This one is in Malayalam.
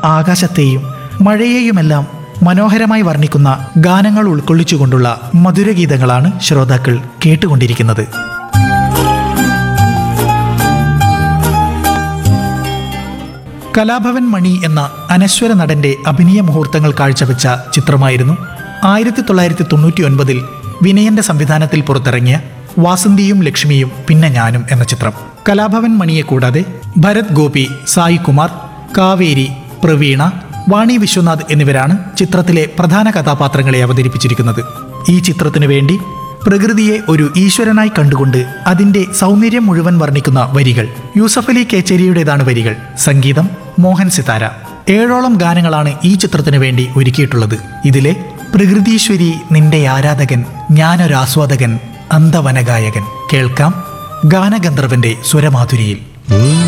ആകാശത്തെയും മഴയെയുമെല്ലാം മനോഹരമായി വർണ്ണിക്കുന്ന ഗാനങ്ങൾ ഉൾക്കൊള്ളിച്ചുകൊണ്ടുള്ള മധുരഗീതങ്ങളാണ് ശ്രോതാക്കൾ കേട്ടുകൊണ്ടിരിക്കുന്നത് കലാഭവൻ മണി എന്ന അനശ്വര നടന്റെ അഭിനയ മുഹൂർത്തങ്ങൾ കാഴ്ചവെച്ച ചിത്രമായിരുന്നു ആയിരത്തി തൊള്ളായിരത്തി തൊണ്ണൂറ്റി ഒൻപതിൽ വിനയന്റെ സംവിധാനത്തിൽ പുറത്തിറങ്ങിയ വാസന്തിയും ലക്ഷ്മിയും പിന്നെ ഞാനും എന്ന ചിത്രം കലാഭവൻ മണിയെ കൂടാതെ ഭരത് ഗോപി സായി കുമാർ കാവേരി പ്രവീണ വാണി വിശ്വനാഥ് എന്നിവരാണ് ചിത്രത്തിലെ പ്രധാന കഥാപാത്രങ്ങളെ അവതരിപ്പിച്ചിരിക്കുന്നത് ഈ ചിത്രത്തിനു വേണ്ടി പ്രകൃതിയെ ഒരു ഈശ്വരനായി കണ്ടുകൊണ്ട് അതിന്റെ സൗന്ദര്യം മുഴുവൻ വർണ്ണിക്കുന്ന വരികൾ യൂസഫ് അലി കേച്ചേരിയുടേതാണ് വരികൾ സംഗീതം മോഹൻ സിതാര ഏഴോളം ഗാനങ്ങളാണ് ഈ ചിത്രത്തിനു വേണ്ടി ഒരുക്കിയിട്ടുള്ളത് ഇതിലെ പ്രകൃതീശ്വരി നിന്റെ ആരാധകൻ ഞാനൊരാസ്വാദകൻ അന്തവനഗായകൻ കേൾക്കാം ഗാനഗന്ധർവന്റെ സ്വരമാധുരിയിൽ